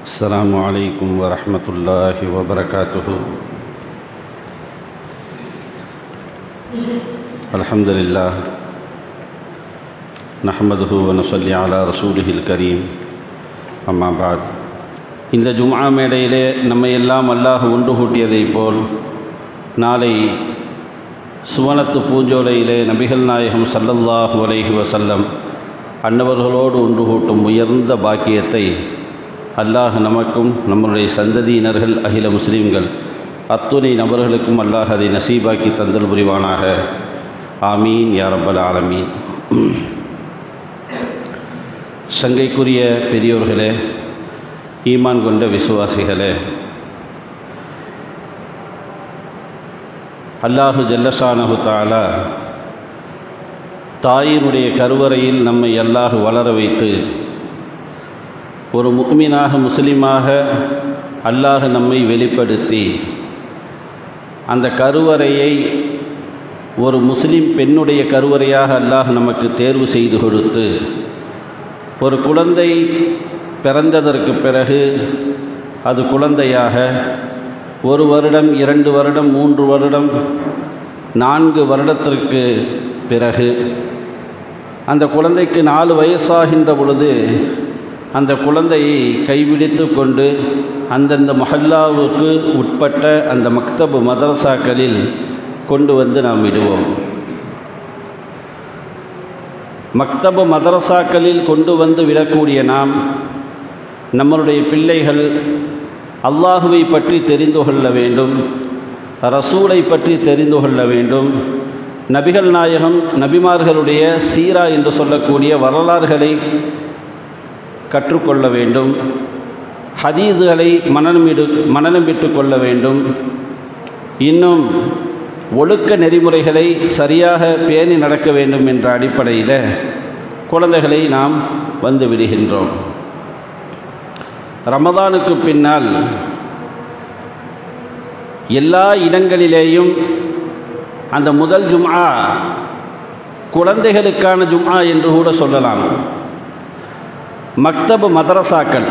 السلام عليكم ورحمة الله وبركاته الحمد لله نحمده ونصلي على رسوله الكريم أما بعد இந்த ஜும்ஆ மேடையிலே நம்மை எல்லாம் அல்லாஹ் ஒன்று கூட்டியதைப் போல் நாளை சுவனத்து பூஞ்சோலையிலே நபிகள் நாயகம் சல்லல்லாஹு அலைஹி வசல்லம் அன்னவர்களோடு ஒன்று கூட்டும் உயர்ந்த பாக்கியத்தை அல்லாஹ் நமக்கும் நம்முடைய சந்ததியினர்கள் அகில முஸ்லீம்கள் அத்துணை நபர்களுக்கும் அல்லாஹ் அதை நசீபாக்கி தந்தல் புரிவானாக ஆமீன் யாரப்பல் ஆலமீன் சங்கைக்குரிய பெரியோர்களே ஈமான் கொண்ட விசுவாசிகளே அல்லாஹு ஜல்லஷானஹு தாலா தாயினுடைய கருவறையில் நம்மை அல்லாஹ் வளர வைத்து ஒரு முக்மீனாக முஸ்லீமாக அல்லாஹ் நம்மை வெளிப்படுத்தி அந்த கருவறையை ஒரு முஸ்லீம் பெண்ணுடைய கருவறையாக அல்லாஹ் நமக்கு தேர்வு செய்து கொடுத்து ஒரு குழந்தை பிறந்ததற்கு பிறகு அது குழந்தையாக ஒரு வருடம் இரண்டு வருடம் மூன்று வருடம் நான்கு வருடத்திற்கு பிறகு அந்த குழந்தைக்கு நாலு வயசாகின்ற பொழுது அந்த குழந்தையை கைவிடித்து கொண்டு அந்தந்த மஹல்லாவுக்கு உட்பட்ட அந்த மக்தபு மதரசாக்களில் கொண்டு வந்து நாம் விடுவோம் மக்தபு மதரசாக்களில் கொண்டு வந்து விடக்கூடிய நாம் நம்மளுடைய பிள்ளைகள் அல்லாஹுவை பற்றி தெரிந்து கொள்ள வேண்டும் ரசூலை பற்றி தெரிந்து கொள்ள வேண்டும் நபிகள் நாயகம் நபிமார்களுடைய சீரா என்று சொல்லக்கூடிய வரலாறுகளை கற்றுக்கொள்ள வேண்டும் ஹதீதுகளை மனநமிடு மனநம் விட்டு கொள்ள வேண்டும் இன்னும் ஒழுக்க நெறிமுறைகளை சரியாக பேணி நடக்க வேண்டும் என்ற அடிப்படையில் குழந்தைகளை நாம் வந்து விடுகின்றோம் ரமதானுக்கு பின்னால் எல்லா இடங்களிலேயும் அந்த முதல் ஜும்ஆ குழந்தைகளுக்கான ஜும்ஆ என்று கூட சொல்லலாம் மக்தபு மதரசாக்கள்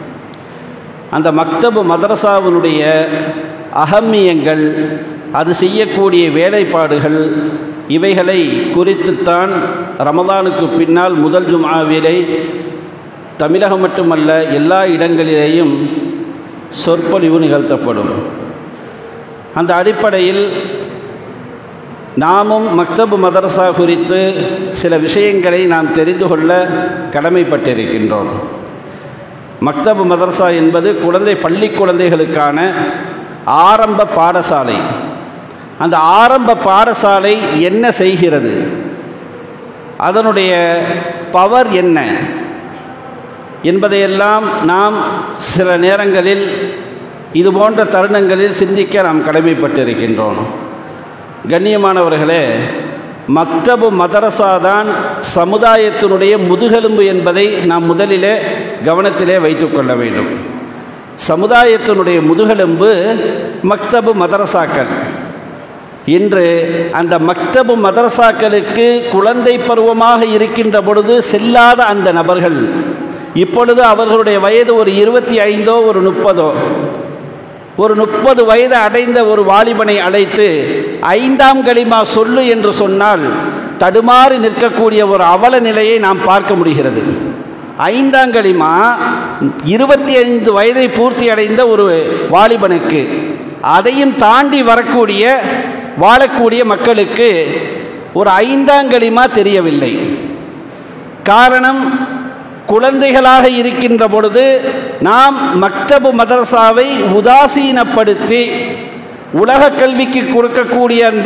அந்த மக்தபு மதரசாவினுடைய அகமியங்கள் அது செய்யக்கூடிய வேலைப்பாடுகள் இவைகளை குறித்துத்தான் ரமதானுக்கு பின்னால் முதல் ஜும்ஆவிலை தமிழகம் மட்டுமல்ல எல்லா இடங்களிலேயும் சொற்பொழிவு நிகழ்த்தப்படும் அந்த அடிப்படையில் நாமும் மக்தபு மதரசா குறித்து சில விஷயங்களை நாம் தெரிந்து கொள்ள கடமைப்பட்டிருக்கின்றோம் மக்தபு மதரசா என்பது குழந்தை பள்ளி குழந்தைகளுக்கான ஆரம்ப பாடசாலை அந்த ஆரம்ப பாடசாலை என்ன செய்கிறது அதனுடைய பவர் என்ன என்பதையெல்லாம் நாம் சில நேரங்களில் இது போன்ற தருணங்களில் சிந்திக்க நாம் கடமைப்பட்டிருக்கின்றோம் கண்ணியமானவர்களே மக்தபு மதரசா தான் சமுதாயத்தினுடைய முதுகெலும்பு என்பதை நாம் முதலிலே கவனத்திலே வைத்துக்கொள்ள வேண்டும் சமுதாயத்தினுடைய முதுகெலும்பு மக்தபு மதரசாக்கள் இன்று அந்த மக்தபு மதரசாக்களுக்கு குழந்தை பருவமாக இருக்கின்ற பொழுது செல்லாத அந்த நபர்கள் இப்பொழுது அவர்களுடைய வயது ஒரு இருபத்தி ஐந்தோ ஒரு முப்பதோ ஒரு முப்பது வயது அடைந்த ஒரு வாலிபனை அழைத்து ஐந்தாம் களிமா சொல்லு என்று சொன்னால் தடுமாறி நிற்கக்கூடிய ஒரு அவல நிலையை நாம் பார்க்க முடிகிறது ஐந்தாம் களிமா இருபத்தி ஐந்து வயதை பூர்த்தி அடைந்த ஒரு வாலிபனுக்கு அதையும் தாண்டி வரக்கூடிய வாழக்கூடிய மக்களுக்கு ஒரு ஐந்தாங்களிமா தெரியவில்லை காரணம் குழந்தைகளாக இருக்கின்ற பொழுது நாம் மக்தபு மதரசாவை உதாசீனப்படுத்தி உலக கல்விக்கு கொடுக்கக்கூடிய அந்த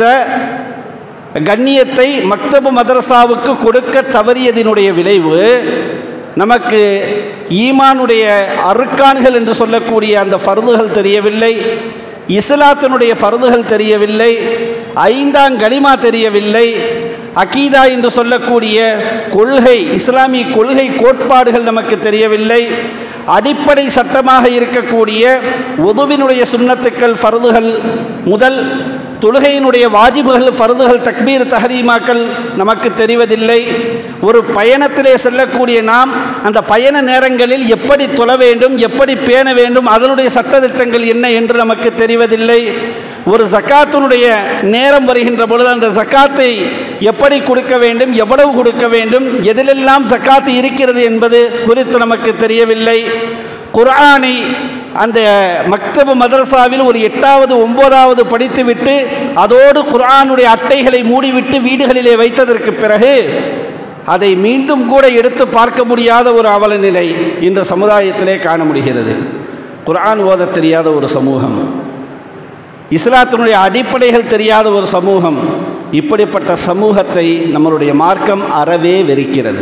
கண்ணியத்தை மக்தபு மதரசாவுக்கு கொடுக்க தவறியதினுடைய விளைவு நமக்கு ஈமானுடைய அருக்கான்கள் என்று சொல்லக்கூடிய அந்த ஃபர்துகள் தெரியவில்லை இஸ்லாத்தினுடைய ஃபர்துகள் தெரியவில்லை ஐந்தாம் கலிமா தெரியவில்லை அகீதா என்று சொல்லக்கூடிய கொள்கை இஸ்லாமிய கொள்கை கோட்பாடுகள் நமக்கு தெரியவில்லை அடிப்படை சட்டமாக இருக்கக்கூடிய உதுவினுடைய சுண்ணத்துக்கள் ஃபர்துகள் முதல் தொழுகையினுடைய வாஜிபுகள் ஃபர்துகள் தக்பீர் தஹரீமாக்கள் நமக்கு தெரிவதில்லை ஒரு பயணத்திலே செல்லக்கூடிய நாம் அந்த பயண நேரங்களில் எப்படி தொழ வேண்டும் எப்படி பேண வேண்டும் அதனுடைய சட்டத்திட்டங்கள் என்ன என்று நமக்கு தெரிவதில்லை ஒரு ஜக்காத்தினுடைய நேரம் வருகின்ற பொழுது அந்த ஜக்காத்தை எப்படி கொடுக்க வேண்டும் எவ்வளவு கொடுக்க வேண்டும் எதிலெல்லாம் ஜக்காத்து இருக்கிறது என்பது குறித்து நமக்கு தெரியவில்லை குர்ஆனை அந்த மக்தப மதரசாவில் ஒரு எட்டாவது ஒன்பதாவது படித்துவிட்டு அதோடு குர்ஆனுடைய அட்டைகளை மூடிவிட்டு வீடுகளிலே வைத்ததற்கு பிறகு அதை மீண்டும் கூட எடுத்து பார்க்க முடியாத ஒரு அவல நிலை இந்த சமுதாயத்திலே காண முடிகிறது குர்ஆன் ஓத தெரியாத ஒரு சமூகம் இஸ்லாத்தினுடைய அடிப்படைகள் தெரியாத ஒரு சமூகம் இப்படிப்பட்ட சமூகத்தை நம்மளுடைய மார்க்கம் அறவே வெறுக்கிறது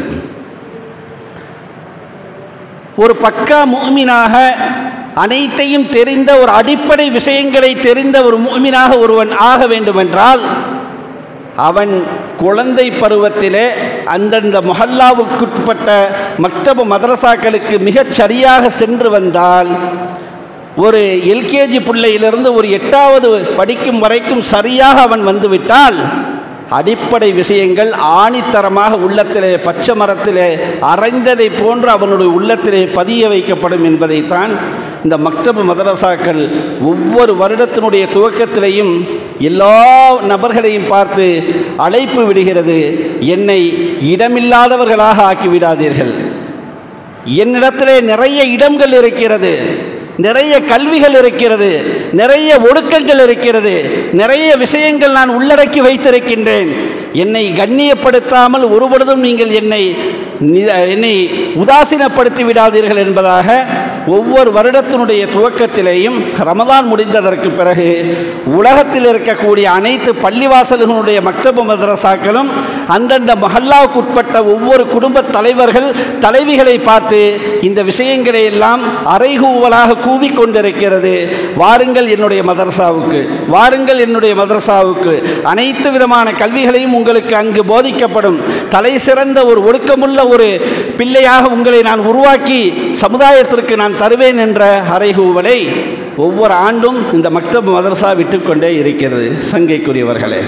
ஒரு பக்கா மூமினாக அனைத்தையும் தெரிந்த ஒரு அடிப்படை விஷயங்களை தெரிந்த ஒரு மூமினாக ஒருவன் ஆக வேண்டுமென்றால் அவன் குழந்தை பருவத்திலே அந்தந்த மொஹல்லாவுக்குட்பட்ட மக்தப மதரசாக்களுக்கு மிகச் சரியாக சென்று வந்தால் ஒரு எல்கேஜி பிள்ளையிலிருந்து ஒரு எட்டாவது படிக்கும் வரைக்கும் சரியாக அவன் வந்துவிட்டால் அடிப்படை விஷயங்கள் ஆணித்தரமாக உள்ளத்திலே பச்சை மரத்திலே அரைந்ததை போன்று அவனுடைய உள்ளத்திலே பதிய வைக்கப்படும் என்பதைத்தான் இந்த மக்தபு மதரசாக்கள் ஒவ்வொரு வருடத்தினுடைய துவக்கத்திலேயும் எல்லா நபர்களையும் பார்த்து அழைப்பு விடுகிறது என்னை இடமில்லாதவர்களாக ஆக்கிவிடாதீர்கள் என்னிடத்திலே நிறைய இடங்கள் இருக்கிறது நிறைய கல்விகள் இருக்கிறது நிறைய ஒடுக்கங்கள் இருக்கிறது நிறைய விஷயங்கள் நான் உள்ளடக்கி வைத்திருக்கின்றேன் என்னை கண்ணியப்படுத்தாமல் ஒருபொழுதும் நீங்கள் என்னை நி- என்னை உதாசீனப்படுத்தி விடாதீர்கள் என்பதாக ஒவ்வொரு வருடத்தினுடைய துவக்கத்திலேயும் ரமதான் முடிந்ததற்கு பிறகு உலகத்தில் இருக்கக்கூடிய அனைத்து பள்ளிவாசல்களுடைய மக்தபு மதரசாக்களும் அந்தந்த மஹல்லாவுக்கு உட்பட்ட ஒவ்வொரு குடும்ப தலைவர்கள் தலைவிகளை பார்த்து இந்த விஷயங்களை எல்லாம் அறைகூவலாக கூவிக்கொண்டிருக்கிறது வாருங்கள் என்னுடைய மதரசாவுக்கு வாருங்கள் என்னுடைய மதரசாவுக்கு அனைத்து விதமான கல்விகளையும் உங்களுக்கு அங்கு போதிக்கப்படும் தலை சிறந்த ஒரு ஒடுக்கமுள்ள ஒரு பிள்ளையாக உங்களை நான் உருவாக்கி சமுதாயத்திற்கு நான் தருவேன் என்ற அறைகூவலை ஒவ்வொரு ஆண்டும் இந்த மக்தப் மதரசா விட்டுக்கொண்டே இருக்கிறது சங்கைக்குரியவர்களே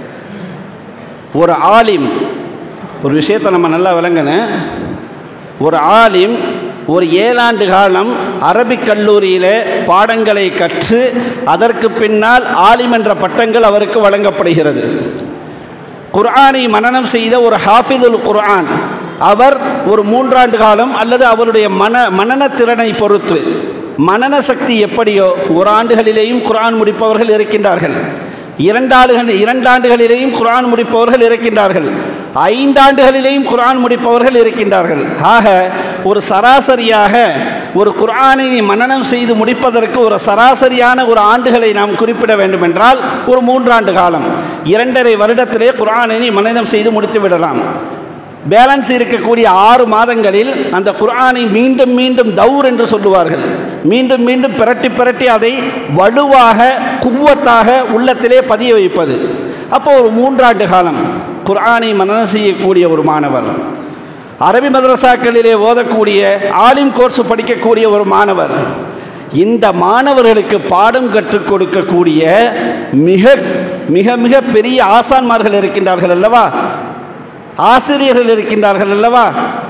ஒரு ஆலிம் ஒரு விஷயத்தை நம்ம நல்லா விளங்கணும் ஒரு ஆலிம் ஒரு ஏழாண்டு காலம் அரபிக் கல்லூரியில் பாடங்களை கற்று அதற்கு பின்னால் ஆலிம் என்ற பட்டங்கள் அவருக்கு வழங்கப்படுகிறது குர்ஆனை மனனம் செய்த ஒரு ஹாஃபிதுல் குர்ஆன் அவர் ஒரு மூன்றாண்டு காலம் அல்லது அவருடைய மன மனன திறனை பொறுத்து மனன சக்தி எப்படியோ ஒரு ஆண்டுகளிலேயும் குர்ஆன் முடிப்பவர்கள் இருக்கின்றார்கள் இரண்டாண்டுகள் இரண்டாண்டுகளிலேயும் குர்ஆன் முடிப்பவர்கள் இருக்கின்றார்கள் ஐந்தாண்டுகளிலேயும் குர்ஆன் முடிப்பவர்கள் இருக்கின்றார்கள் ஆக ஒரு சராசரியாக ஒரு குர்ஆனை மனனம் செய்து முடிப்பதற்கு ஒரு சராசரியான ஒரு ஆண்டுகளை நாம் குறிப்பிட வேண்டுமென்றால் ஒரு மூன்றாண்டு காலம் இரண்டரை வருடத்திலே குர்ஆனை மனனம் செய்து முடித்து விடலாம் பேலன்ஸ் இருக்கக்கூடிய ஆறு மாதங்களில் அந்த குர்ஆனை மீண்டும் மீண்டும் தௌர் என்று சொல்லுவார்கள் மீண்டும் மீண்டும் பிரட்டி பிரட்டி அதை வலுவாக குவ்வத்தாக உள்ளத்திலே பதிய வைப்பது அப்போ ஒரு மூன்றாண்டு காலம் குர்ஆனை மனனம் செய்யக்கூடிய ஒரு மாணவர் அரபி மதரசாக்களிலே ஓதக்கூடிய ஆலிம் கோர்ஸ் படிக்கக்கூடிய ஒரு மாணவர் இந்த மாணவர்களுக்கு பாடம் கற்றுக் கொடுக்கக்கூடிய மிக மிக மிக பெரிய ஆசான்மார்கள் இருக்கின்றார்கள் அல்லவா ஆசிரியர்கள் இருக்கின்றார்கள் அல்லவா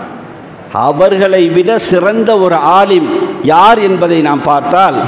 அவர்களை விட சிறந்த ஒரு ஆலிம் யார் என்பதை நாம் பார்த்தால்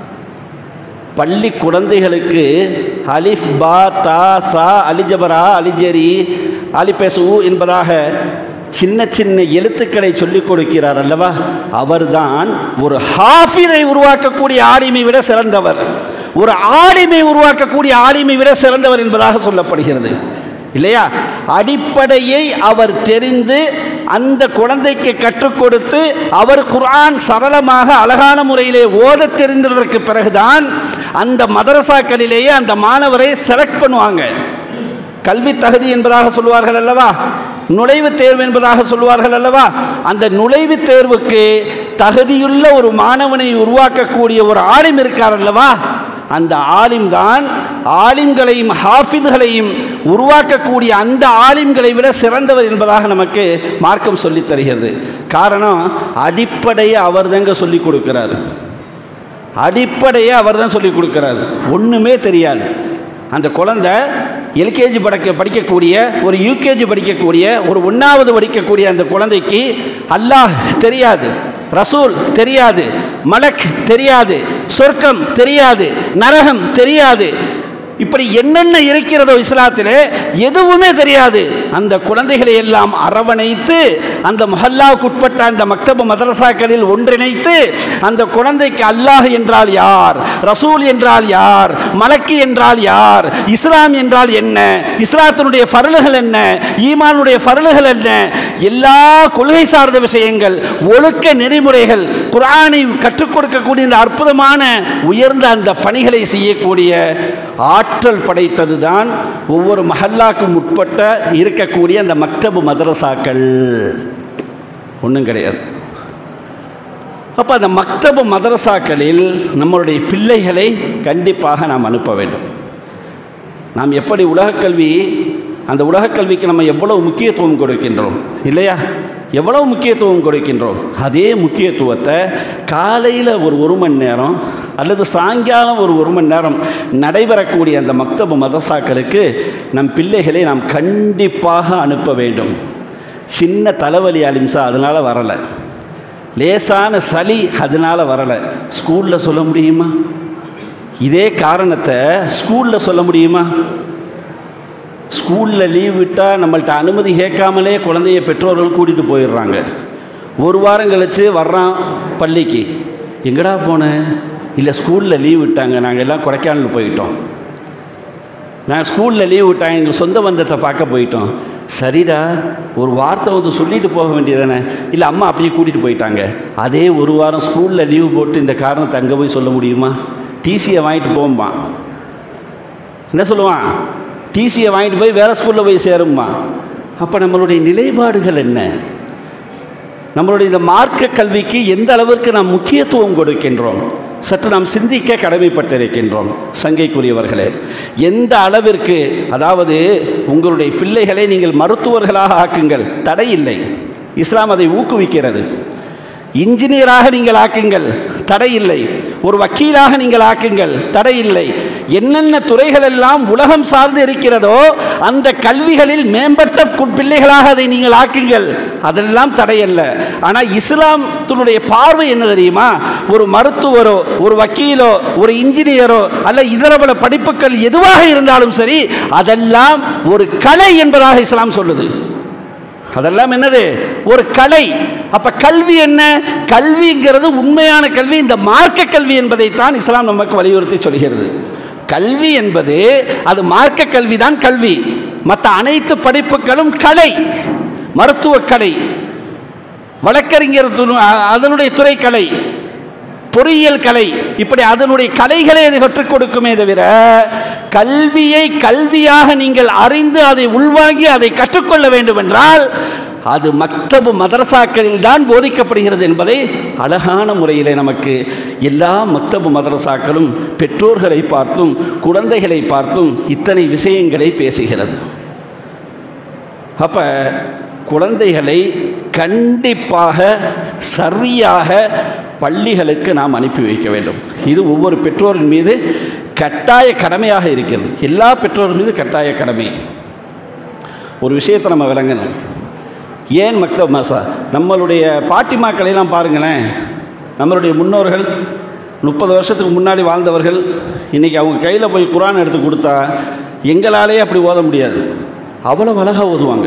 பள்ளி குழந்தைகளுக்கு அலிஃப் பா தா சா அலிஜபரா அலிஜரி அலிபெசு என்பதாக சின்ன சின்ன எழுத்துக்களை சொல்லிக் கொடுக்கிறார் அல்லவா அவர்தான் ஒரு ஹாஃபிரை உருவாக்கக்கூடிய ஆலிமை விட சிறந்தவர் ஒரு ஆலிமை உருவாக்கக்கூடிய ஆலிமை விட சிறந்தவர் என்பதாக சொல்லப்படுகிறது இல்லையா அடிப்படையை அவர் தெரிந்து அந்த குழந்தைக்கு கற்றுக் கொடுத்து அவர் குர்ஆன் சரளமாக அழகான முறையிலே ஓத தெரிந்ததற்கு பிறகுதான் அந்த மதரசாக்களிலேயே அந்த மாணவரை செலக்ட் பண்ணுவாங்க கல்வி தகுதி என்பதாக சொல்வார்கள் அல்லவா நுழைவுத் தேர்வு என்பதாக சொல்வார்கள் அல்லவா அந்த நுழைவுத் தேர்வுக்கு தகுதியுள்ள ஒரு மாணவனை உருவாக்கக்கூடிய ஒரு ஆலிம் இருக்கார் அல்லவா அந்த ஆலிம் தான் ஆலிம்களையும் ஹாஃபிதுகளையும் உருவாக்கக்கூடிய அந்த ஆலிம்களை விட சிறந்தவர் என்பதாக நமக்கு மார்க்கம் சொல்லித் தருகிறது காரணம் அடிப்படையை அவர் தாங்க சொல்லிக் கொடுக்கிறார் அடிப்படையை அவர் தான் சொல்லிக் கொடுக்கிறார் ஒன்றுமே தெரியாது அந்த குழந்தை எல்கேஜி படிக்க படிக்கக்கூடிய ஒரு யூகேஜி படிக்கக்கூடிய ஒரு ஒன்றாவது படிக்கக்கூடிய அந்த குழந்தைக்கு அல்லாஹ் தெரியாது ரசூல் தெரியாது மலக் தெரியாது சொர்க்கம் தெரியாது நரகம் தெரியாது இப்படி என்னென்ன இருக்கிறதோ இஸ்லாத்திலே எதுவுமே தெரியாது அந்த குழந்தைகளை எல்லாம் அரவணைத்து அந்த மஹல்லாவுக்கு உட்பட்ட அந்த மக்தப மதரசாக்களில் ஒன்றிணைத்து அந்த குழந்தைக்கு அல்லாஹ் என்றால் யார் ரசூல் என்றால் யார் மலக்கு என்றால் யார் இஸ்லாம் என்றால் என்ன இஸ்லாத்தினுடைய ஃபரலுகள் என்ன ஈமானுடைய ஃபரலுகள் என்ன எல்லா கொள்கை சார்ந்த விஷயங்கள் ஒழுக்க நெறிமுறைகள் குரானை கற்றுக் கொடுக்கக்கூடிய இந்த அற்புதமான உயர்ந்த அந்த பணிகளை செய்யக்கூடிய ஆற்றல் படைத்தது தான் ஒவ்வொரு மஹல்லாக்கும் உட்பட்ட இருக்கக்கூடிய அந்த மக்தபு மதரசாக்கள் ஒன்றும் கிடையாது அப்போ அந்த மக்தபு மதரசாக்களில் நம்மளுடைய பிள்ளைகளை கண்டிப்பாக நாம் அனுப்ப வேண்டும் நாம் எப்படி உலகக்கல்வி அந்த உலகக்கல்விக்கு நம்ம எவ்வளவு முக்கியத்துவம் கொடுக்கின்றோம் இல்லையா எவ்வளவு முக்கியத்துவம் கொடுக்கின்றோம் அதே முக்கியத்துவத்தை காலையில் ஒரு ஒரு மணி நேரம் அல்லது சாயங்காலம் ஒரு ஒரு மணி நேரம் நடைபெறக்கூடிய அந்த மக்தபு மதசாக்களுக்கு நம் பிள்ளைகளை நாம் கண்டிப்பாக அனுப்ப வேண்டும் சின்ன தலைவலி அலிம்சா அதனால் வரலை லேசான சளி அதனால் வரலை ஸ்கூலில் சொல்ல முடியுமா இதே காரணத்தை ஸ்கூலில் சொல்ல முடியுமா ஸ்கூலில் லீவ் விட்டால் நம்மள்ட்ட அனுமதி கேட்காமலே குழந்தைய பெற்றோர்கள் கூட்டிகிட்டு போயிடுறாங்க ஒரு வாரம் கழித்து வர்றான் பள்ளிக்கு எங்கடா போனேன் இல்லை ஸ்கூலில் லீவ் விட்டாங்க நாங்கள் எல்லாம் கொடைக்கானல் போயிட்டோம் நாங்கள் ஸ்கூலில் லீவ் விட்டாங்க எங்கள் சொந்த பந்தத்தை பார்க்க போயிட்டோம் சரிடா ஒரு வார்த்தை வந்து சொல்லிட்டு போக வேண்டியதானே இல்லை அம்மா அப்படியே கூட்டிகிட்டு போயிட்டாங்க அதே ஒரு வாரம் ஸ்கூலில் லீவ் போட்டு இந்த காரணத்தை அங்கே போய் சொல்ல முடியுமா டிசியை வாங்கிட்டு போம்பான் என்ன சொல்லுவான் டிசியை வாங்கிட்டு போய் வேறு ஸ்கூலில் போய் சேரும்மா அப்போ நம்மளுடைய நிலைப்பாடுகள் என்ன நம்மளுடைய இந்த மார்க்க கல்விக்கு எந்த அளவிற்கு நாம் முக்கியத்துவம் கொடுக்கின்றோம் சற்று நாம் சிந்திக்க கடமைப்பட்டிருக்கின்றோம் சங்கைக்குரியவர்களே எந்த அளவிற்கு அதாவது உங்களுடைய பிள்ளைகளை நீங்கள் மருத்துவர்களாக ஆக்குங்கள் தடை இல்லை இஸ்லாம் அதை ஊக்குவிக்கிறது இன்ஜினியராக நீங்கள் ஆக்குங்கள் தடை இல்லை ஒரு வக்கீலாக நீங்கள் ஆக்குங்கள் தடை இல்லை என்னென்ன துறைகள் எல்லாம் உலகம் சார்ந்து இருக்கிறதோ அந்த கல்விகளில் மேம்பட்ட கு- பிள்ளைகளாக அதை நீங்கள் ஆக்குங்கள் அதெல்லாம் தடையல்ல ஆனால் இஸ்லாத்தினுடைய பார்வை என்ன தெரியுமா ஒரு மருத்துவரோ ஒரு வக்கீலோ ஒரு இன்ஜினியரோ அல்ல இதர பல படிப்புகள் எதுவாக இருந்தாலும் சரி அதெல்லாம் ஒரு கலை என்பதாக இஸ்லாம் சொல்லுது அதெல்லாம் என்னது ஒரு கலை அப்ப கல்வி என்ன கல்விங்கிறது உண்மையான கல்வி இந்த மார்க்க கல்வி என்பதைத்தான் இஸ்லாம் நமக்கு வலியுறுத்தி சொல்கிறது கல்வி என்பது அது மார்க்க கல்வி தான் கல்வி மற்ற அனைத்து படிப்புகளும் கலை மருத்துவக் கலை வழக்கறிஞர் துணு- அ- அதனுடைய துறை கலை பொறியியல் கலை இப்படி அதனுடைய கலைகளை அது கற்றுக் கொடுக்குமே தவிர கல்வியை கல்வியாக நீங்கள் அறிந்து அதை உள்வாங்கி அதை கற்றுக்கொள்ள வேண்டும் என்றால் அது மக்தபு மதரசாக்களில் தான் போதிக்கப்படுகிறது என்பதை அழகான முறையில் நமக்கு எல்லா மக்தபு மதரசாக்களும் பெற்றோர்களை பார்த்தும் குழந்தைகளை பார்த்தும் இத்தனை விஷயங்களை பேசுகிறது அப்போ குழந்தைகளை கண்டிப்பாக சரியாக பள்ளிகளுக்கு நாம் அனுப்பி வைக்க வேண்டும் இது ஒவ்வொரு பெற்றோரின் மீது கட்டாய கடமையாக இருக்கிறது எல்லா பெற்றோர் மீது கட்டாய கடமை ஒரு விஷயத்தை நம்ம விளங்கணும் ஏன் மக்தப் மசா நம்மளுடைய பாட்டிமாக்களெல்லாம் பாருங்களேன் நம்மளுடைய முன்னோர்கள் முப்பது வருஷத்துக்கு முன்னாடி வாழ்ந்தவர்கள் இன்றைக்கி அவங்க கையில் போய் குரான் எடுத்து கொடுத்தா எங்களாலேயே அப்படி ஓத முடியாது அவ்வளோ அழகாக ஓதுவாங்க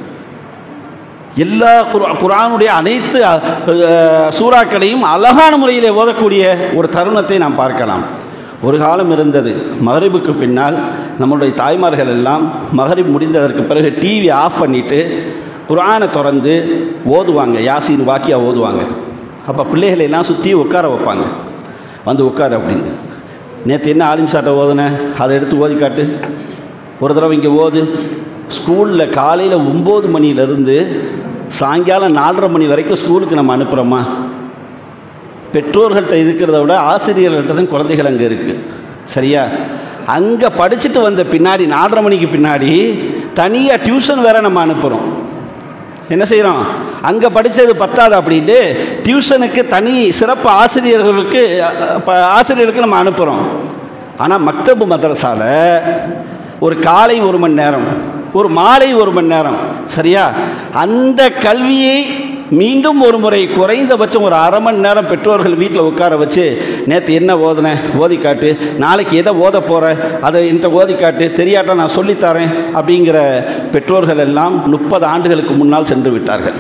எல்லா குரா குரானுடைய அனைத்து அ, அ, சூறாக்களையும் அழகான முறையில் ஓதக்கூடிய ஒரு தருணத்தை நாம் பார்க்கலாம் ஒரு காலம் இருந்தது மகரிபுக்கு பின்னால் நம்மளுடைய தாய்மார்கள் எல்லாம் மகரிப் முடிந்ததற்கு பிறகு டிவி ஆஃப் பண்ணிவிட்டு குரானை திறந்து ஓதுவாங்க யாசின் வாக்கியா ஓதுவாங்க அப்போ பிள்ளைகளை எல்லாம் சுற்றி உட்கார வைப்பாங்க வந்து உட்காரு அப்படின்னு நேற்று என்ன ஆலிம் சாட்டை ஓதுனேன் அதை எடுத்து ஓதி காட்டு ஒரு தடவை இங்கே ஓது ஸ்கூலில் காலையில் ஒம்பது மணியிலேருந்து சாயங்காலம் நாலரை மணி வரைக்கும் ஸ்கூலுக்கு நம்ம அனுப்புகிறோமா பெற்றோர்கள்ட்ட இருக்கிறத விட ஆசிரியர்கள்ட்ட தான் குழந்தைகள் அங்கே இருக்குது சரியா அங்கே படிச்சுட்டு வந்த பின்னாடி நாலரை மணிக்கு பின்னாடி தனியாக டியூஷன் வேற நம்ம அனுப்புகிறோம் என்ன செய்கிறோம் அங்கே படித்தது பத்தாது அப்படின்ட்டு டியூஷனுக்கு தனி சிறப்பு ஆசிரியர்களுக்கு அ, ப- ஆசிரியருக்கு நம்ம அனுப்புகிறோம் ஆனால் மக்தபு மதரசாவில் ஒரு காலை ஒரு மணி நேரம் ஒரு மாலை ஒரு மணி நேரம் சரியா அந்த கல்வியை மீண்டும் ஒரு முறை குறைந்தபட்சம் ஒரு அரை மணி நேரம் பெற்றோர்கள் வீட்டில் உட்கார வச்சு நேற்று என்ன ஓதுன ஓதி காட்டு நாளைக்கு எதை ஓத போகிற அதை என்கிட்ட ஓதி காட்டு தெரியாட்டா நான் சொல்லித்தரேன் அப்படிங்கிற பெற்றோர்கள் எல்லாம் முப்பது ஆண்டுகளுக்கு முன்னால் சென்று விட்டார்கள்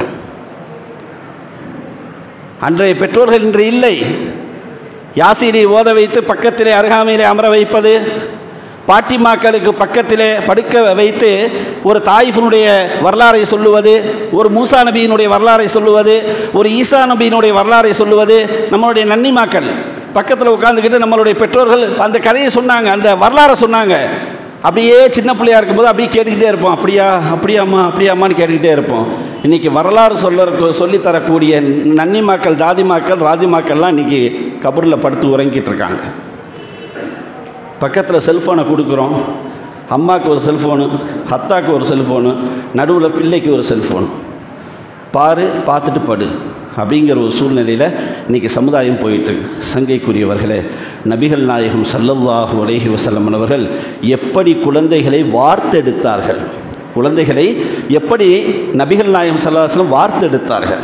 அன்றைய பெற்றோர்கள் இன்று இல்லை யாசிரி ஓத வைத்து பக்கத்திலே அருகாமையிலே அமர வைப்பது பாட்டிமாக்களுக்கு பக்கத்திலே படுக்க வைத்து ஒரு தாயிஃபினுடைய வரலாறை சொல்லுவது ஒரு மூசா நபியினுடைய வரலாறை சொல்லுவது ஒரு ஈசா நபியினுடைய வரலாறை சொல்லுவது நம்மளுடைய நன்னிமாக்கள் பக்கத்தில் உட்காந்துக்கிட்டு நம்மளுடைய பெற்றோர்கள் அந்த கதையை சொன்னாங்க அந்த வரலாறை சொன்னாங்க அப்படியே சின்ன பிள்ளையா இருக்கும்போது அப்படியே கேட்டுக்கிட்டே இருப்போம் அப்படியா அப்படியாம்மா அப்படியாம்மான்னு கேட்டுக்கிட்டே இருப்போம் இன்றைக்கி வரலாறு சொல்ல சொல்லித்தரக்கூடிய நன்னிமாக்கள் தாதிமாக்கள் ராதிமாக்கள்லாம் இன்றைக்கி கபரில் படுத்து உறங்கிட்டு இருக்காங்க பக்கத்தில் செல்ஃபோனை கொடுக்குறோம் அம்மாவுக்கு ஒரு செல்ஃபோனு அத்தாவுக்கு ஒரு செல்ஃபோனு நடுவில் பிள்ளைக்கு ஒரு செல்ஃபோன் பாரு பார்த்துட்டு படு அப்படிங்கிற ஒரு சூழ்நிலையில் இன்றைக்கி சமுதாயம் போயிட்டுருக்கு சங்கைக்குரியவர்களே நபிகள் நாயகம் சல்லல்லாஹு அலைஹி வசல்லம் அவர்கள் எப்படி குழந்தைகளை வார்த்தெடுத்தார்கள் குழந்தைகளை எப்படி நபிகள் நாயகம் சல்லாஹலம் வார்த்தெடுத்தார்கள்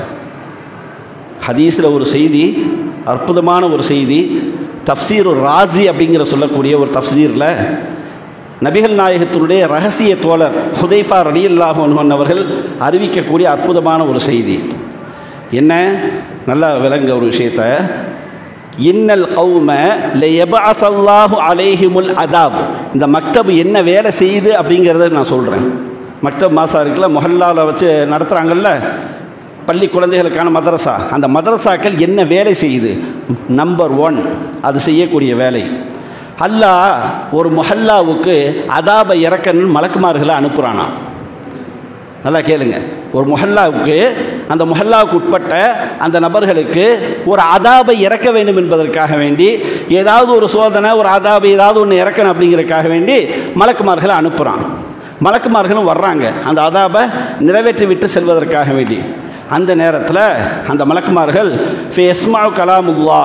ஹதீஸில் ஒரு செய்தி அற்புதமான ஒரு செய்தி தப்சீர் ஒரு ராசி அப்படிங்கிற சொல்லக்கூடிய ஒரு தப்சீரில் நபிகள் நாயகத்தினுடைய ரகசிய தோழர் ஹுதைஃபா ரலியல்லாஹன் அவர்கள் அறிவிக்கக்கூடிய அற்புதமான ஒரு செய்தி என்ன நல்லா விளங்க ஒரு விஷயத்த இன்னல் கௌம லெபஅசல்லாஹு அலைஹிமுல் அதாப் இந்த மக்தப் என்ன வேலை செய்யுது அப்படிங்கிறத நான் சொல்கிறேன் மக்தப் மாசா இருக்குல்ல மொஹல்லாவில் வச்சு நடத்துகிறாங்கல்ல பள்ளி குழந்தைகளுக்கான மதரசா அந்த மதரசாக்கள் என்ன வேலை செய்யுது நம்பர் ஒன் அது செய்யக்கூடிய வேலை அல்லாஹ் ஒரு மொஹல்லாவுக்கு அதாப இறக்கன்னு மலக்குமார்களை அனுப்புகிறானா நல்லா கேளுங்க ஒரு முஹல்லாவுக்கு அந்த முஹல்லாவுக்கு உட்பட்ட அந்த நபர்களுக்கு ஒரு அதாபை இறக்க வேண்டும் என்பதற்காக வேண்டி ஏதாவது ஒரு சோதனை ஒரு அதாபை ஏதாவது ஒன்று இறக்கணும் அப்படிங்கிறதுக்காக வேண்டி மலக்குமார்களை அனுப்புகிறான் மலக்குமார்களும் வர்றாங்க அந்த அதாபை நிறைவேற்றி விட்டு செல்வதற்காக வேண்டி அந்த நேரத்தில் அந்த மலக்குமார்கள் ஃபேஸ்மா கலாமுல்லா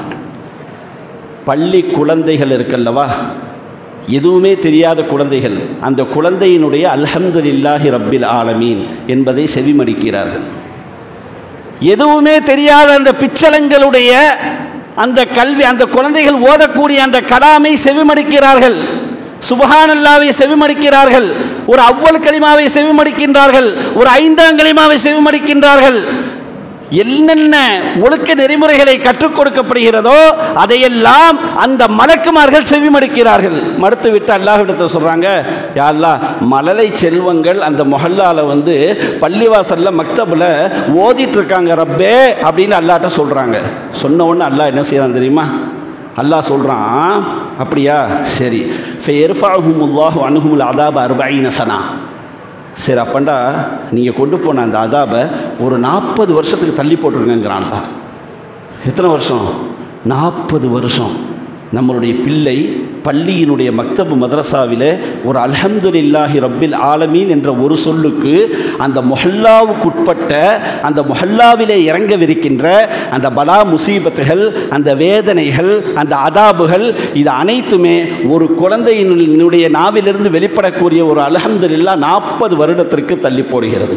பள்ளி குழந்தைகள் இருக்கல்லவா எதுவுமே தெரியாத குழந்தைகள் அந்த குழந்தையினுடைய அல்ஹம்துலில்லாஹி ரப்பில் ஆலமீன் என்பதை செவிமடிக்கிறார்கள் எதுவுமே தெரியாத அந்த பிச்சளங்களுடைய அந்த கல்வி அந்த குழந்தைகள் ஓதக்கூடிய அந்த கலாமை செவிமடிக்கிறார்கள் சுபஹானல்லாவை செவிமடிக்கிறார்கள் ஒரு அவ்வல் கலிமாவை செவிமடிக்கின்றார்கள் ஒரு ஐந்தாம் கலிமாவை செவிமடிக்கின்றார்கள் என்னென்ன ஒழுக்க நெறிமுறைகளை கற்றுக் கொடுக்கப்படுகிறதோ அதையெல்லாம் அந்த மலக்குமார்கள் செவிமடுக்கிறார்கள் மறுத்து விட்டு அல்லாஹ்விடத்தை சொல்கிறாங்க யாழ்லா மலலை செல்வங்கள் அந்த மொஹல்லாவில் வந்து பள்ளிவாசலில் மக்தபில் ஓதிட்டு இருக்காங்க ரப்பே அப்படின்னு அல்லாட்ட சொல்கிறாங்க சொன்ன உடனே அல்லாஹ் என்ன செய்யறான் தெரியுமா அல்லாஹ் சொல்கிறான் அப்படியா சரி ஃபெர்ஃபாஹுமுல்லாஹு அனுகுமுல் அதாப அர்பைன சனா சரி அப்பண்டா நீங்கள் கொண்டு போன அந்த அதாபை ஒரு நாற்பது வருஷத்துக்கு தள்ளி போட்டுருங்கிறான்ல எத்தனை வருஷம் நாற்பது வருஷம் நம்மளுடைய பிள்ளை பள்ளியினுடைய மக்தபு மதரசாவில் ஒரு அல்ஹம்துலில்லாஹி ரப்பில் ஆலமீன் என்ற ஒரு சொல்லுக்கு அந்த மொஹல்லாவுக்குட்பட்ட அந்த மொஹல்லாவிலே இறங்கவிருக்கின்ற அந்த பலா முசீபத்துகள் அந்த வேதனைகள் அந்த அதாபுகள் இது அனைத்துமே ஒரு குழந்தையினுடைய நாவிலிருந்து வெளிப்படக்கூடிய ஒரு அல்ஹம்துலில்லா நாற்பது வருடத்திற்கு தள்ளி போடுகிறது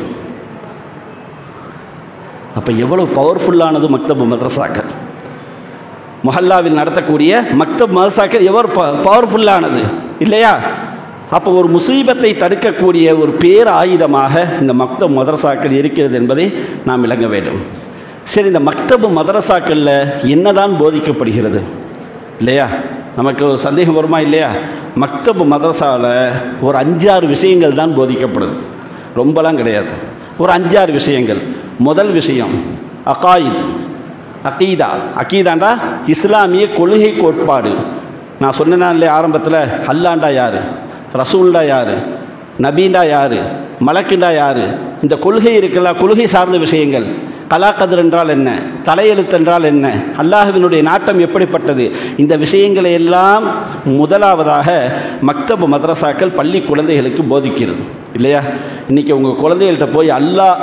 அப்போ எவ்வளவு பவர்ஃபுல்லானது மக்தபு மதரசாக்கள் மொஹல்லாவில் நடத்தக்கூடிய மக்தப் மதரசாக்கள் எவர் ப பவர்ஃபுல்லானது இல்லையா அப்போ ஒரு முசீபத்தை தடுக்கக்கூடிய ஒரு பேர் ஆயுதமாக இந்த மக்தப் மதரசாக்கள் இருக்கிறது என்பதை நாம் விளங்க வேண்டும் சரி இந்த மக்தபு மதரசாக்களில் என்னதான் போதிக்கப்படுகிறது இல்லையா நமக்கு ஒரு சந்தேகம் வருமா இல்லையா மக்தபு மதரசாவில் ஒரு அஞ்சாறு விஷயங்கள் தான் போதிக்கப்படுது ரொம்பலாம் கிடையாது ஒரு அஞ்சாறு விஷயங்கள் முதல் விஷயம் அகாயித் அகீதா அகீதாண்டா இஸ்லாமிய கொள்கை கோட்பாடு நான் சொன்னேன்னா இல்லையா ஆரம்பத்தில் அல்லாண்டா யார் ரசூல்லா யார் நபீண்டா யார் மலக்குண்டா யார் இந்த கொள்கை இருக்குல்ல கொள்கை சார்ந்த விஷயங்கள் கலாக்கதிர் என்றால் என்ன தலையெழுத்து என்றால் என்ன அல்லாஹுவினுடைய நாட்டம் எப்படிப்பட்டது இந்த விஷயங்களை எல்லாம் முதலாவதாக மக்தபு மதரசாக்கள் பள்ளி குழந்தைகளுக்கு போதிக்கிறது இல்லையா இன்றைக்கி உங்கள் குழந்தைகள்கிட்ட போய் அல்லாஹ்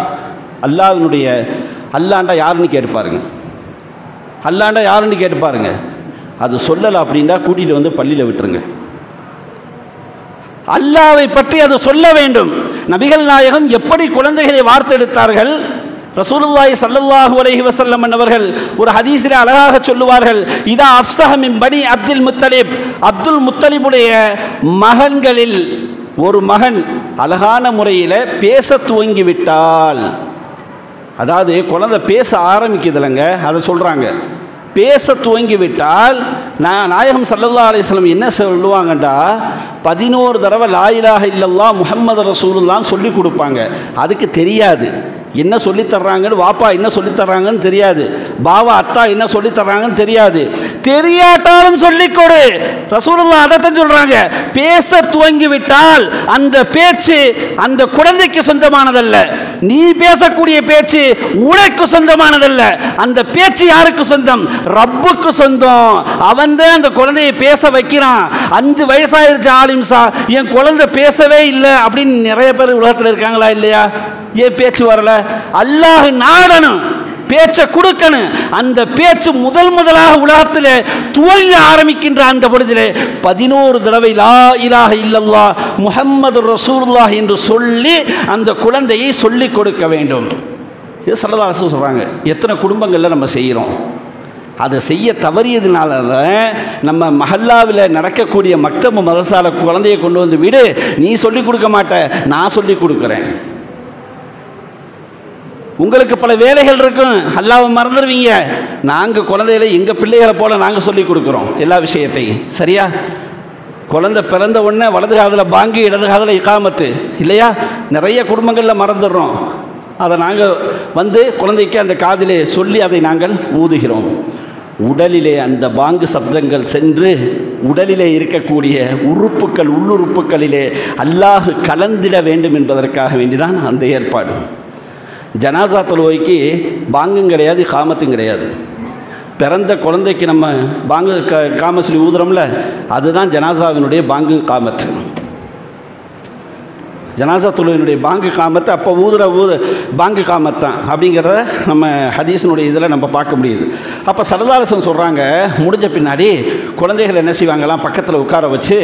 அல்லாஹ்வினுடைய அல்லாண்டா யாருன்னு கேட்டு பாருங்க அல்லாண்டா யாருன்னு கேட்டு பாருங்க அது சொல்லலை அப்படின்னா கூட்டிகிட்டு வந்து பள்ளியில் விட்டுருங்க அல்லாவை பற்றி அது சொல்ல வேண்டும் நபிகள் நாயகம் எப்படி குழந்தைகளை வார்த்தெடுத்தார்கள் ரசூலுல்லாஹி ஸல்லல்லாஹு அலைஹி வஸல்லம் அவர்கள் ஒரு ஹதீஸில் அழகாக சொல்லுவார்கள் இதா அஃப்ஸஹ மின் பனி அப்துல் முத்தலிப் அப்துல் முத்தலிபுடைய மகன்களில் ஒரு மகன் அழகான முறையில் பேச துவங்கி விட்டால் அதாவது குழந்தை பேச ஆரம்பிக்குதுலங்க அதை சொல்கிறாங்க பேச துவங்கி விட்டால் நான் நாயகம் சல்லல்லா அலிஸ்லம் என்ன சொல்லுவாங்கண்டா பதினோரு தடவை லாயிலாக இல்லல்லா முஹம்மது ரசூலுல்லான்னு சொல்லி கொடுப்பாங்க அதுக்கு தெரியாது என்ன சொல்லித் தர்றாங்கன்னு வாப்பா என்ன சொல்லித் தர்றாங்கன்னு தெரியாது பாவா அத்தா என்ன சொல்லித் தர்றாங்கன்னு தெரியாது தெரியாட்டாலும் சொல்லிக் கொடு ரசூலுல்லா அதைத்தான் சொல்றாங்க பேச துவங்கி விட்டால் அந்த பேச்சு அந்த குழந்தைக்கு சொந்தமானதல்ல நீ பேசக்கூடிய பேச்சு உனக்கு சொந்தமானதல்ல அந்த பேச்சு யாருக்கு சொந்தம் ரப்புக்கு சொந்தம் அவன் தான் அந்த குழந்தையை பேச வைக்கிறான் அஞ்சு வயசாயிருச்சு ஆலிம்சா என் குழந்தை பேசவே இல்லை அப்படின்னு நிறைய பேர் உலகத்தில் இருக்காங்களா இல்லையா ஏன் பேச்சு வரல அல்லாஹ் நாடணும் பேச்சை கொடுக்கணும் அந்த பேச்சு முதல் முதலாக உலகத்தில் துவங்க ஆரம்பிக்கின்ற அந்த பொழுதிலே பதினோரு தடவை லா இலாஹ இல்லல்லா முஹம்மது ரசூலுல்லாஹ் என்று சொல்லி அந்த குழந்தையை சொல்லி கொடுக்க வேண்டும் இது சல்லதாசு சொல்கிறாங்க எத்தனை குடும்பங்களில் நம்ம செய்கிறோம் அதை செய்ய தவறியதுனால தான் நம்ம மஹல்லாவில் நடக்கக்கூடிய மக்தப மதசால குழந்தையை கொண்டு வந்து விடு நீ சொல்லி கொடுக்க மாட்ட நான் சொல்லி கொடுக்குறேன் உங்களுக்கு பல வேலைகள் இருக்கும் அல்லாவை மறந்துடுவீங்க நாங்கள் குழந்தைகளை எங்கள் பிள்ளைகளை போல நாங்கள் சொல்லி கொடுக்குறோம் எல்லா விஷயத்தையும் சரியா குழந்தை பிறந்த உடனே வலது காதில் பாங்கி இடது காதில் இக்காமத்து இல்லையா நிறைய குடும்பங்களில் மறந்துடுறோம் அதை நாங்கள் வந்து குழந்தைக்கு அந்த காதிலே சொல்லி அதை நாங்கள் ஊதுகிறோம் உடலிலே அந்த பாங்கு சப்தங்கள் சென்று உடலிலே இருக்கக்கூடிய உறுப்புக்கள் உள்ளுறுப்புகளிலே அல்லாஹ் கலந்திட வேண்டும் என்பதற்காக வேண்டிதான் அந்த ஏற்பாடு ஜனாசா தொழுவைக்கு பாங்கும் கிடையாது காமத்தும் கிடையாது பிறந்த குழந்தைக்கு நம்ம பாங்கு க காமஸ்லி ஊதுறோம்ல அதுதான் ஜனாசாவினுடைய பாங்கு காமத்து ஜனாசா தொழுவினுடைய பாங்கு காமத்தை அப்போ ஊதுற ஊது பாங்கு காமத்தான் அப்படிங்கிறத நம்ம ஹதீஸினுடைய இதில் நம்ம பார்க்க முடியுது அப்போ சரதாரசன் சொல்கிறாங்க முடிஞ்ச பின்னாடி குழந்தைகள் என்ன செய்வாங்களாம் பக்கத்தில் உட்கார வச்சு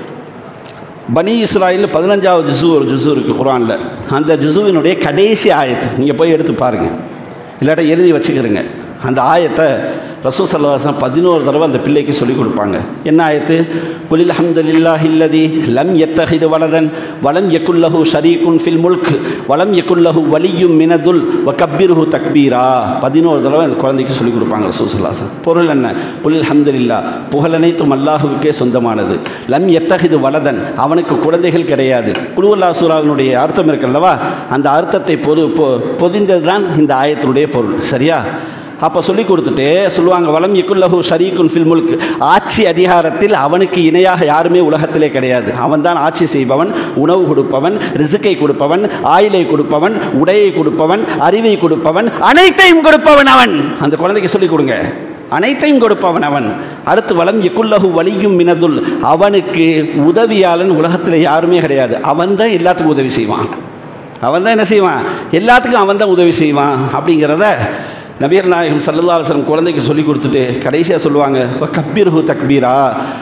பனி இஸ்ராயில் பதினஞ்சாவது ஜுசு ஒரு ஜுசு இருக்குது குரானில் அந்த ஜுசுவினுடைய கடைசி ஆயத்து நீங்கள் போய் எடுத்து பாருங்கள் இல்லாட்ட எழுதி வச்சுக்கிறங்க அந்த ஆயத்தை ரசூ சல்லாசன் பதினோரு தடவை அந்த பிள்ளைக்கு சொல்லிக் கொடுப்பாங்க என்ன ஆயத்து குலில் அஹமதுல்லாஹ் இல்லதி லம் எத்தஹிது வலதன் வலம் எக்குல்லஹு ஷரீகுன் ஃபில் முல்க் வலம் எக்குல்லஹு வலியும் மினதுல் வ கப்பீருஹு தக்பீரா பதினோரு தடவை அந்த குழந்தைக்கு சொல்லிக் கொடுப்பாங்க ரசூ சல்லாசன் பொருள் என்ன குலில் அஹமதுல்லா புகழனைத்தும் அல்லாஹுவுக்கே சொந்தமானது லம் எத்தஹிது வலதன் அவனுக்கு குழந்தைகள் கிடையாது குழுவல்லா சூராவினுடைய அர்த்தம் இருக்குல்லவா அந்த அர்த்தத்தை பொது பொ பொதிந்தது தான் இந்த ஆயத்தினுடைய பொருள் சரியா அப்போ சொல்லி கொடுத்துட்டு சொல்லுவாங்க வளம் இக்குல்லஹு ஷரீக்குன் ஃபில் முல்க் ஆட்சி அதிகாரத்தில் அவனுக்கு இணையாக யாருமே உலகத்திலே கிடையாது அவன் தான் ஆட்சி செய்பவன் உணவு கொடுப்பவன் ரிசுக்கை கொடுப்பவன் ஆயிலை கொடுப்பவன் உடையை கொடுப்பவன் அறிவை கொடுப்பவன் அனைத்தையும் கொடுப்பவன் அவன் அந்த குழந்தைக்கு சொல்லிக் கொடுங்க அனைத்தையும் கொடுப்பவன் அவன் அடுத்து வளம் எக்குல்லஹு வலியும் மினதுல் அவனுக்கு உதவியாளன் உலகத்தில் யாருமே கிடையாது அவன் தான் எல்லாத்துக்கும் உதவி செய்வான் அவன் தான் என்ன செய்வான் எல்லாத்துக்கும் அவன் தான் உதவி செய்வான் அப்படிங்கிறத நபியர் நாயகம் சல்லல்லா அலுவலம் குழந்தைக்கு சொல்லி கொடுத்துட்டு கடைசியாக சொல்லுவாங்க கப்பீர்ஹு தக்பீரா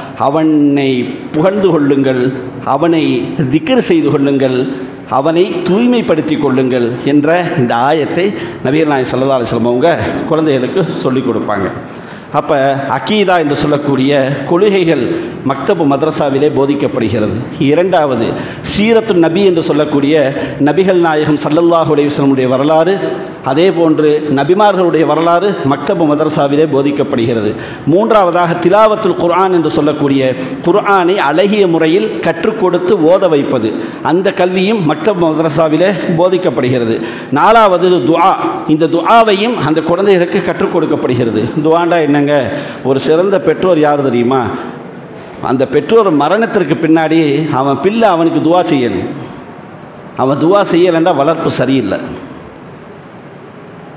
அவனை புகழ்ந்து கொள்ளுங்கள் அவனை திக்கர் செய்து கொள்ளுங்கள் அவனை தூய்மைப்படுத்தி கொள்ளுங்கள் என்ற இந்த ஆயத்தை நபியர் நாயகம் சல்லல்லா அலுவலம் அவங்க குழந்தைகளுக்கு சொல்லிக் கொடுப்பாங்க அப்போ அக்கீதா என்று சொல்லக்கூடிய கொள்கைகள் மக்தபு மദ്രസാவிலே போதிக்கப்படுகிறது இரண்டாவது சீரத்து நபி என்று சொல்லக்கூடிய நபிகள் நாயகம் சல்லல்லாஹு அலைவசனுடைய வரலாறு அதே போன்று நபிமார்களுடைய வரலாறு மக்தபு மதரசாவிலே போதிக்கப்படுகிறது மூன்றாவதாக திலாவத்துல் குர்ஆன் என்று சொல்லக்கூடிய குர்ஆனை அழகிய முறையில் கற்றுக் கொடுத்து ஓத வைப்பது அந்த கல்வியும் மக்தப் மதரசாவிலே போதிக்கப்படுகிறது நாலாவது துஆ இந்த துஆவையும் அந்த குழந்தைகளுக்கு கற்றுக் கொடுக்கப்படுகிறது துஆண்டா என்னங்க ஒரு சிறந்த பெற்றோர் யார் தெரியுமா அந்த பெற்றோர் மரணத்திற்கு பின்னாடி அவன் பிள்ளை அவனுக்கு துவா செய்யணும் அவன் துவா செய்யலைன்னா வளர்ப்பு சரியில்லை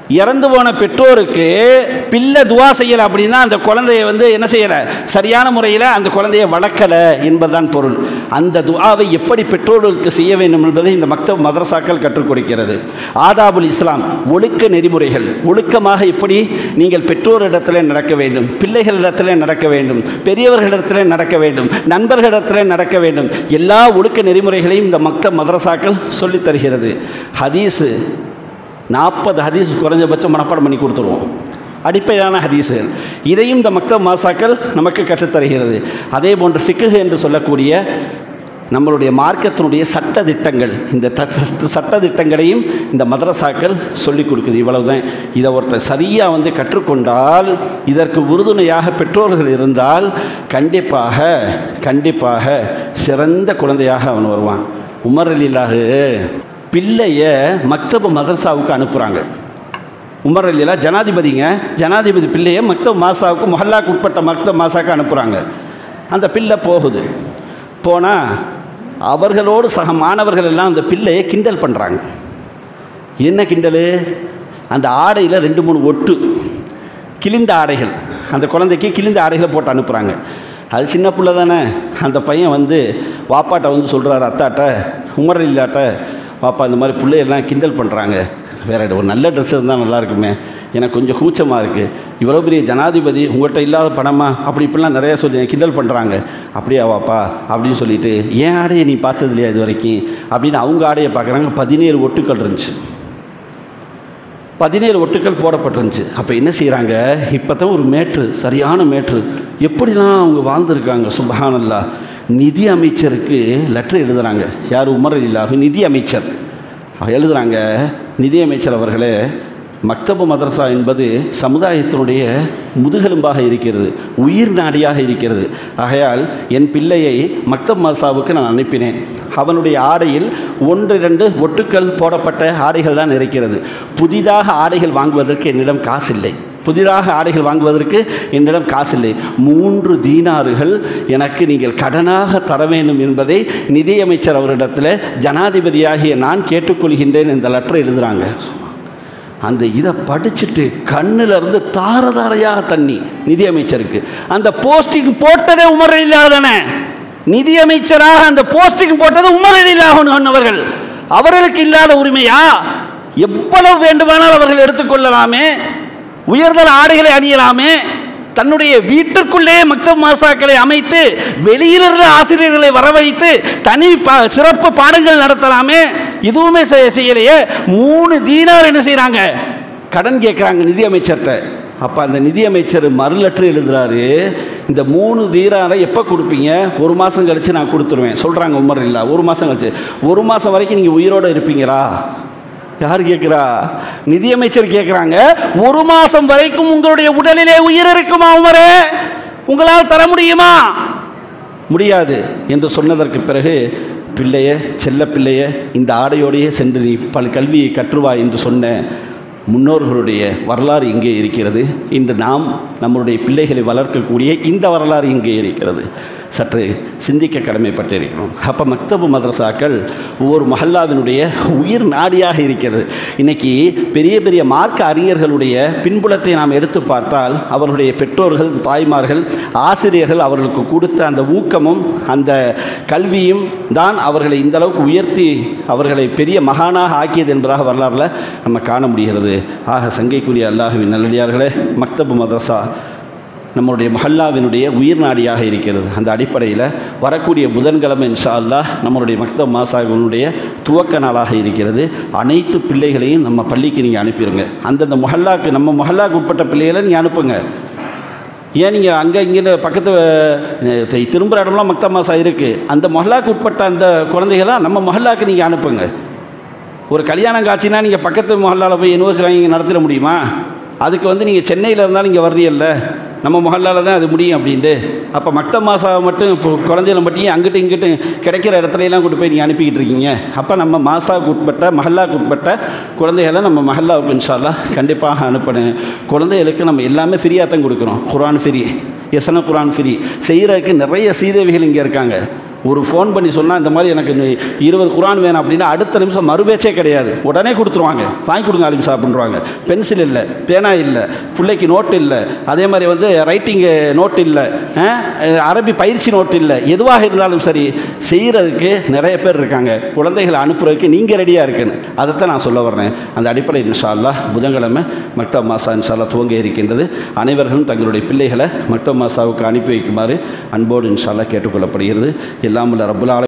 இறந்து போன பெற்றோருக்கு பிள்ளை துவா செய்யலை அப்படின்னா அந்த குழந்தைய வந்து என்ன செய்யலை சரியான முறையில் அந்த குழந்தைய வளர்க்கலை என்பதுதான் பொருள் அந்த துவாவை எப்படி பெற்றோர்களுக்கு செய்ய வேண்டும் என்பதை இந்த மக்தப் மதரசாக்கள் கற்றுக் கொடுக்கிறது ஆதாபுல் இஸ்லாம் ஒழுக்க நெறிமுறைகள் ஒழுக்கமாக எப்படி நீங்கள் பெற்றோரிடத்தில் நடக்க வேண்டும் பிள்ளைகளிடத்தில் நடக்க வேண்டும் பெரியவர்களிடத்தில் நடக்க வேண்டும் நண்பர்களிடத்தில் நடக்க வேண்டும் எல்லா ஒழுக்க நெறிமுறைகளையும் இந்த மக்தப் மதரசாக்கள் சொல்லித் தருகிறது ஹதீஸு நாற்பது ஹதீஸ் குறைஞ்சபட்சம் மனப்பாடம் பண்ணி கொடுத்துருவோம் அடிப்படையான ஹதீஸுகள் இதையும் இந்த மக்கள் மாசாக்கள் நமக்கு கற்றுத்தருகிறது அதே போன்று ஃபிக்கு என்று சொல்லக்கூடிய நம்மளுடைய மார்க்கத்தினுடைய சட்ட திட்டங்கள் இந்த த சட்ட- சட்ட திட்டங்களையும் இந்த மதரசாக்கள் சொல்லிக் கொடுக்குது இவ்வளவுதான் இதை ஒருத்தர் சரியாக வந்து கற்றுக்கொண்டால் இதற்கு உறுதுணையாக பெற்றோர்கள் இருந்தால் கண்டிப்பாக கண்டிப்பாக சிறந்த குழந்தையாக அவன் வருவான் உமர் அலிலாக பிள்ளைய மக்தப மதரசாவுக்கு அனுப்புகிறாங்க உமர் அலிலா ஜனாதிபதிங்க ஜனாதிபதி பிள்ளையை மக்தப் மாசாவுக்கு மொஹல்லாக்கு உட்பட்ட மக்தப் மாசாவுக்கு அனுப்புகிறாங்க அந்த பிள்ளை போகுது போனால் அவர்களோடு சக மாணவர்கள் எல்லாம் அந்த பிள்ளையை கிண்டல் பண்ணுறாங்க என்ன கிண்டல் அந்த ஆடையில் ரெண்டு மூணு ஒட்டு கிழிந்த ஆடைகள் அந்த குழந்தைக்கு கிழிந்த ஆடைகளை போட்டு அனுப்புகிறாங்க அது சின்ன பிள்ளை தானே அந்த பையன் வந்து வாப்பாட்ட வந்து சொல்கிறாரு அத்தாட்ட உமர் இல்லாட்ட வாப்பா இந்த மாதிரி பிள்ளையெல்லாம் கிண்டல் பண்ணுறாங்க வேற ஒரு நல்ல ட்ரெஸ் இருந்தால் நல்லா இருக்குமே எனக்கு கொஞ்சம் கூச்சமாக இருக்குது இவ்வளோ பெரிய ஜனாதிபதி உங்கள்கிட்ட இல்லாத பணமா அப்படி இப்படிலாம் நிறையா சொல்லி என்னை கிண்டல் பண்ணுறாங்க அப்படியா வாப்பா அப்படின்னு சொல்லிட்டு ஏன் ஆடையை நீ பார்த்தது இல்லையா இது வரைக்கும் அப்படின்னு அவங்க ஆடையை பார்க்குறாங்க பதினேழு ஒட்டுக்கள் இருந்துச்சு பதினேழு ஒட்டுக்கள் போடப்பட்டிருந்துச்சு அப்போ என்ன செய்கிறாங்க இப்போ தான் ஒரு மேட்ரு சரியான மேட்ரு எப்படிலாம் அவங்க வாழ்ந்துருக்காங்க சுபஹானல்லா நிதி அமைச்சருக்கு லெட்டர் எழுதுகிறாங்க யார் உமர் இல்லாஹ் நிதி அமைச்சர் எழுதுகிறாங்க நிதி அமைச்சர் அவர்களே மக்தபு மதரசா என்பது சமுதாயத்தினுடைய முதுகெலும்பாக இருக்கிறது உயிர் நாடியாக இருக்கிறது ஆகையால் என் பிள்ளையை மக்தப் மதரசாவுக்கு நான் அனுப்பினேன் அவனுடைய ஆடையில் ஒன்று இரண்டு ஒட்டுக்கள் போடப்பட்ட ஆடைகள் தான் இருக்கிறது புதிதாக ஆடைகள் வாங்குவதற்கு என்னிடம் காசு இல்லை புதிதாக ஆடைகள் வாங்குவதற்கு என்னிடம் காசில்லை மூன்று தீனாறுகள் எனக்கு நீங்கள் கடனாக தர வேண்டும் என்பதை நிதியமைச்சர் அவரிடத்தில் ஜனாதிபதியாகிய நான் கேட்டுக்கொள்கின்றேன் இந்த லெட்டர் எழுதுகிறாங்க அந்த இதை படிச்சுட்டு கண்ணுல இருந்து தார தாரையாக தண்ணி நிதியமைச்சருக்கு அந்த போஸ்டிங் போட்டதே உமர் இல்லாதன நிதியமைச்சராக அந்த போஸ்டிங் போட்டது உமர் இல்லாதவன் அவர்கள் அவர்களுக்கு இல்லாத உரிமையா எவ்வளவு வேண்டுமானால் அவர்கள் எடுத்துக்கொள்ளலாமே உயர்தர ஆடைகளை அணியலாமே தன்னுடைய வீட்டிற்குள்ளே மக்தப் மாசாக்களை அமைத்து வெளியிலிருந்து ஆசிரியர்களை வரவைத்து தனி ப சிறப்பு பாடங்கள் நடத்தலாமே எதுவுமே செய்- செய்யலையே மூணு தீனார் என்ன செய்கிறாங்க கடன் கேட்குறாங்க நிதி அமைச்சர்கிட்ட அப்போ அந்த நிதி அமைச்சர் மறுலெட்ரு எழுதுறாரு இந்த மூணு தீராரை எப்போ கொடுப்பீங்க ஒரு மாதம் கழித்து நான் கொடுத்துருவேன் சொல்கிறாங்க உமர் இல்லா ஒரு மாதம் கழிச்சு ஒரு மாதம் வரைக்கும் நீங்கள் உயிரோடு இருப்பீங்களா யார் கேட்குறா நிதியமைச்சர் கேட்குறாங்க ஒரு மாதம் வரைக்கும் உங்களுடைய உடலிலே உயிர் இருக்குமா உமரே உங்களால் தர முடியுமா முடியாது என்று சொன்னதற்கு பிறகு பிள்ளைய செல்ல பிள்ளைய இந்த ஆடையோடையே சென்று நீ பல் கல்வியை கற்றுவா என்று சொன்ன முன்னோர்களுடைய வரலாறு இங்கே இருக்கிறது இன்று நாம் நம்முடைய பிள்ளைகளை வளர்க்கக்கூடிய இந்த வரலாறு இங்கே இருக்கிறது சற்று சிந்திக்க கடமைப்பட்டிருக்கிறோம் அப்போ மக்தபு மதரசாக்கள் ஒவ்வொரு மஹல்லாவினுடைய உயிர் நாடியாக இருக்கிறது இன்னைக்கு பெரிய பெரிய மார்க்க அறிஞர்களுடைய பின்புலத்தை நாம் எடுத்து பார்த்தால் அவர்களுடைய பெற்றோர்கள் தாய்மார்கள் ஆசிரியர்கள் அவர்களுக்கு கொடுத்த அந்த ஊக்கமும் அந்த கல்வியும் தான் அவர்களை இந்த அளவுக்கு உயர்த்தி அவர்களை பெரிய மகானாக ஆக்கியது என்பதாக வரலாறுல நம்ம காண முடிகிறது ஆக சங்கைக்குரிய அல்லாஹுவின் நல்லடியார்களே மக்தபு மதரசா நம்முடைய மஹல்லாவினுடைய உயிர் நாடியாக இருக்கிறது அந்த அடிப்படையில் வரக்கூடிய புதன்கிழமை இன்ஷா அல்லாஹ் நம்மளுடைய மக்தப் மாசாவினுடைய துவக்க நாளாக இருக்கிறது அனைத்து பிள்ளைகளையும் நம்ம பள்ளிக்கு நீங்கள் அனுப்பிடுங்க அந்தந்த மொஹல்லாக்கு நம்ம மொஹல்லாக்கு உட்பட்ட பிள்ளைகளை நீங்கள் அனுப்புங்க ஏன் நீங்கள் அங்கே இங்கே பக்கத்து அஹ், திரும்புகிற இடம்லாம் மக்தப் மாசா இருக்குது அந்த மொஹல்லாக்கு உட்பட்ட அந்த குழந்தைகளை நம்ம மொஹல்லாக்கு நீங்கள் அனுப்புங்க ஒரு கல்யாணம் காட்சினா நீங்கள் பக்கத்து மொஹல்லாவில் போய் யூனிவர்சிட்டி வாங்கி நடத்திட முடியுமா அதுக்கு வந்து நீங்கள் சென்னையில் இருந்தாலும் இங்கே வர்றீல்ல நம்ம மொஹல்லாவில் தான் அது முடியும் அப்படின்ட்டு அப்போ மக்த மாசாவை மட்டும் இப்போ குழந்தைகளை மட்டும் அங்கிட்டு இங்கிட்டு கிடைக்கிற இடத்துல எல்லாம் கொண்டு போய் நீங்கள் அனுப்பிக்கிட்டு இருக்கீங்க அப்போ நம்ம மாசாவுக்கு உட்பட்ட மஹல்லாவுக்கு உட்பட்ட குழந்தைகளை நம்ம மஹல்லாவுக்கு இன்ஷால்லா கண்டிப்பாக அனுப்பணும் குழந்தைகளுக்கு நம்ம எல்லாமே ஃப்ரீயாக தான் கொடுக்குறோம் குரான் ஃப்ரீ எசன குரான் ஃப்ரீ செய்கிறதுக்கு நிறைய சீதேவிகள் இங்கே இருக்காங்க ஒரு ஃபோன் பண்ணி சொன்னால் இந்த மாதிரி எனக்கு இன்னும் இருபது குரான் வேணும் அப்படின்னா அடுத்த நிமிஷம் மறுபேச்சே கிடையாது உடனே கொடுத்துருவாங்க வாங்கி கொடுங்க அலிம் சாப்பிட்ருவாங்க பென்சில் இல்லை பேனா இல்லை பிள்ளைக்கு நோட்டு இல்லை அதே மாதிரி வந்து ரைட்டிங்கு நோட் இல்லை அஹ், அரபி பயிற்சி நோட்டு இல்லை எதுவாக இருந்தாலும் சரி செய்கிறதுக்கு நிறைய பேர் இருக்காங்க குழந்தைகளை அனுப்புறதுக்கு நீங்கள் ரெடியாக இருக்குன்னு அதைத்தான் நான் சொல்ல வர்றேன் அந்த அடிப்படையில் இன்ஷா அல்லாஹ் புதன்கிழமை மக்தப் மாசா இன்ஷா அல்லாஹ் துவங்க இருக்கின்றது அனைவர்களும் தங்களுடைய பிள்ளைகளை மக்தப் மாசாவுக்கு அனுப்பி வைக்குமாறு அன்போடு இன்ஷா அல்லாஹ் கேட்டுக்கொள்ளப்படுகிறது எல்லாம் உள்ள ரப்புல் ஆலமீன்